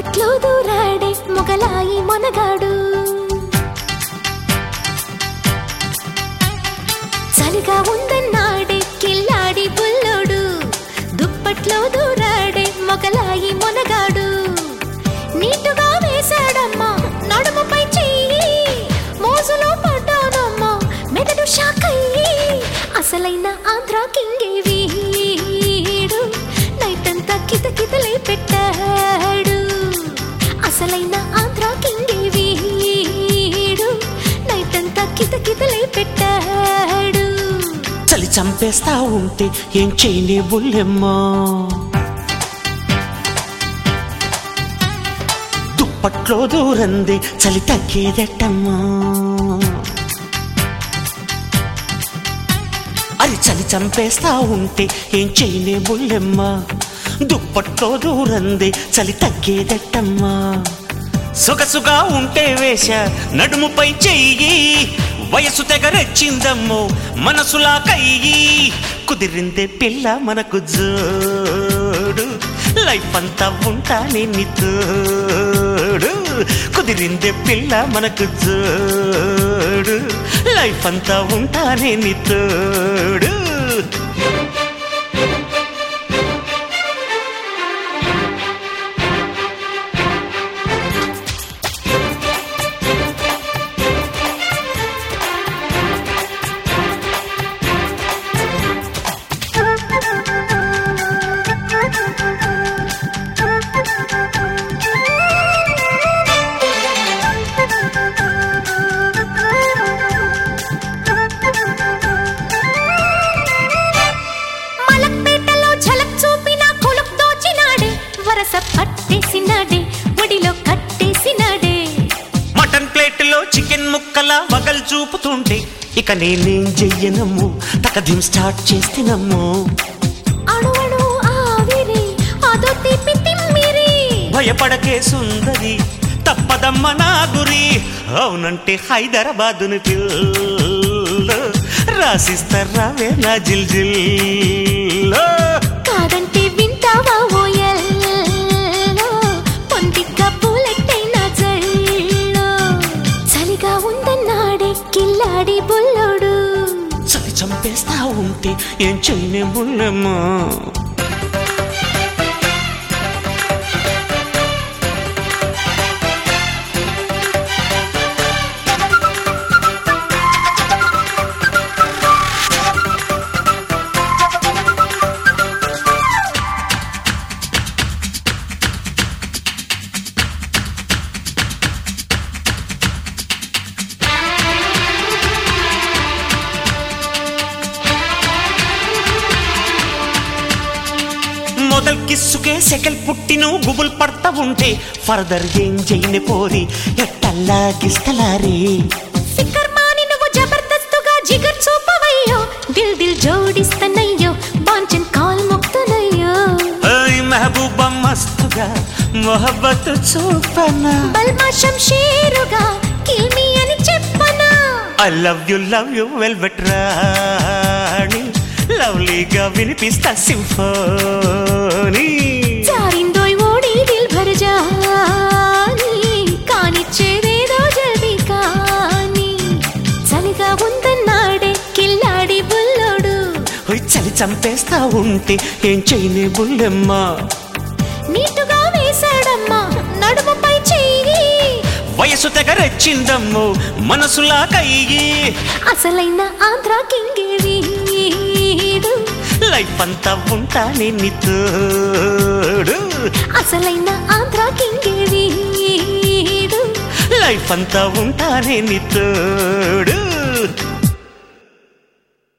దుప్పట్లో దూరాడే మొగలాయి మొనగాడు చలిగా ఉందన్నాడే కిల్లాడి బుల్లోడు దుప్పట్లో దూరాడే మొగలాయి మొనగాడు నీటుగా వేశాడమ్మా నడుముపై చెయ్యి మోజులో పడ్డానమ్మా మెదడు షాకయ్యి అసలైన ఆంధ్ర కింగే వీడు నైటంతా కితకితలై పెట్టాడు అసలైన ఆంధ్ర కింగే వీడు నైటంతా కితకితలై పెట్టాడు చలి చంపేస్తా ఉంటే ఏం చేయనే బుల్లెమ్మా దుప్పట్లో దూరంది చలి తగ్గేదట్టమ్మా అది చలి చంపేస్తా ఉంటే ఏం చేయనే బుల్లెమ్మా దుప్పట్లో దూరంది చలి తగ్గేదట్టమ్మా సొగసుగా ఉంటే వేశ నడుముపై చెయ్యి వయసు తెగరెచ్చిందమ్మో మనసులా కయ్యి కుదిరిందే పిల్ల మనకు జోడు లైఫ్ అంతా ఉంటానే నీ తోడు కుదిరిందే పిల్ల మనకు జోడు లైఫ్ అంతా ఉంటానే నీ తోడు మలక్పేటలో ఝలక్ చూపిన కొలుక్ దోచినాడే వరస పట్టేసినాడే ఒడిలో కట్టేసినాడే మటన్ ప్లేట్లో చికెన్ ముక్కల వగల్ చూపుతుంటే ఇక నేనేం చెయ్యనమ్ము తకదిం స్టార్ట్ చేస్తేనమ్ము అణు అణు ఆవిరి అదో తీపి తిమ్మిరి భయపడకే సుందరి తప్పదమ్మ నా గురి అవునంటే హైదరాబాదుని పిల్ల రాసిస్తారావే నా జిల్ జిల్ కాదంటే వింటావా ఓయల్లో పొందిగ్గా పూలెట్టైన జల్లో చలిగా ఉందన్నాడే కిల్లాడి బుల్లోడు చలి చంపేస్తా ఉంటే ఏం చేయనే ముళ్ళమ్మా మొదల్ కిస్సుకే సెకల్ పుట్టిను గుబుల్ పడతా ఉంటే ఫర్దర్ ఏం చేయని పోరి ఎట్టల్లా గిస్తలారే ఫికర్ మాని నువ్వు జబర్దస్తుగా జిగర్ చూపవయ్యో దిల్ దిల్ జోడిస్తనయ్యో బాంచన్ కాల్ మొక్తనయ్యో ఓయ్ మెహబూబా మస్తుగా మొహబ్బత్ చూపనా బల్మా షంషేరుగా కిల్ మీ అని చెప్పనా I love you love you velvet రాణి లవ్లీగా వినిపిస్తా సింఫోనీ జారిందోయ్ ఓడి దిల్ భర్ జాని కానిచ్చేదేదో జల్దీ కాని చలిగా ఉందన్నాడే కిల్లాడి బుల్లోడు ఓయ్ చలి చంపేస్తా ఉంటే ఏం చేయనే బుల్లెమ్మా నీటుగా వేశాడమ్మా నడుముపై చెయ్యి వయసు తెగరెచ్చిందమ్ము మనసులా కయ్యి అసలైన ఆంధ్ర కింగే వీడు లైఫ్ అంతా ఉంటానే నీ తోడు అసలైన ఆంధ్ర కింగే వీడు లైఫ్ అంతా ఉంటానే నీ తోడు